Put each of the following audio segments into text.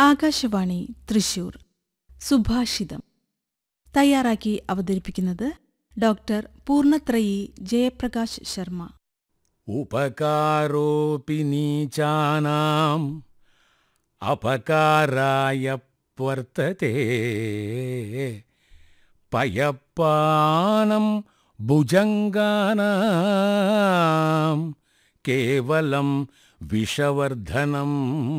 ആകാശവാണി തൃശൂർ സുഭാഷിതം തയ്യാറാക്കി അവതരിപ്പിക്കുന്നത് ഡോക്ടർ പൂർണത്രയി ജയപ്രകാശ് ശർമ്മ ഉപകാരോപി നീചാനാം അപകാരായ വർത്തത്തെ പയപ്പാനം ഭുജംഗാനാം കേവലം വിഷവർദ്ധനം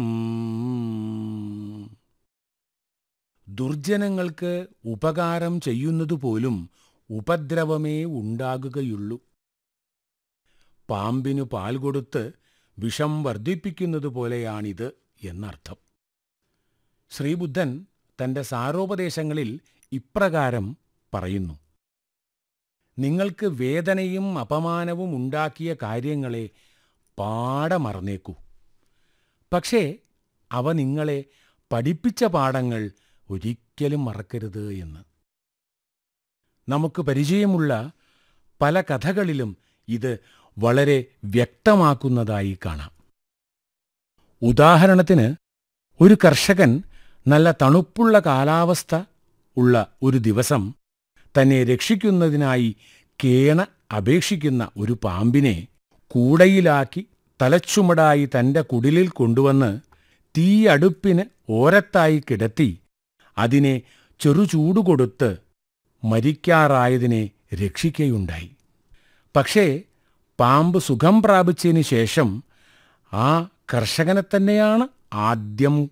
ദുർജനങ്ങൾക്ക് ഉപകാരം ചെയ്യുന്നതുപോലും ഉപദ്രവമേ ഉണ്ടാകുകയുള്ളൂ പാമ്പിനു പാൽ കൊടുത്ത് വിഷം വർദ്ധിപ്പിക്കുന്നത് പോലെയാണിത് എന്നർത്ഥം ശ്രീബുദ്ധൻ തന്റെ സാരോപദേശങ്ങളിൽ ഇപ്രകാരം പറയുന്നു നിങ്ങൾക്ക് വേദനയും അപമാനവും ഉണ്ടാക്കിയ കാര്യങ്ങളെ പാടെ മറന്നേക്കൂ പക്ഷേ അവ നിങ്ങളെ പഠിപ്പിച്ച പാഠങ്ങൾ ഒരിക്കലും മറക്കരുത് എന്ന് നമുക്ക് പരിചയമുള്ള പല കഥകളിലും ഇത് വളരെ വ്യക്തമാക്കുന്നതായി കാണാം ഉദാഹരണത്തിന് ഒരു കർഷകൻ നല്ല തണുപ്പുള്ള കാലാവസ്ഥ ഉള്ള ഒരു ദിവസം തന്നെ രക്ഷിക്കുന്നതിനായി കേണ അപേക്ഷിക്കുന്ന ഒരു പാമ്പിനെ കൂടയിലാക്കി തലച്ചുമടായി തന്റെ കുടിലിൽ കൊണ്ടുവന്ന് തീയടുപ്പിന് ഓരത്തായി കിടത്തി അതിനെ ചെറുചൂട് കൊടുത്ത് മരിക്കാറായതിനെ രക്ഷിക്കയുണ്ടായി പക്ഷേ പാമ്പ് സുഖം പ്രാപിച്ചതിന് ശേഷം ആ കർഷകനെ തന്നെയാണ് ആദ്യം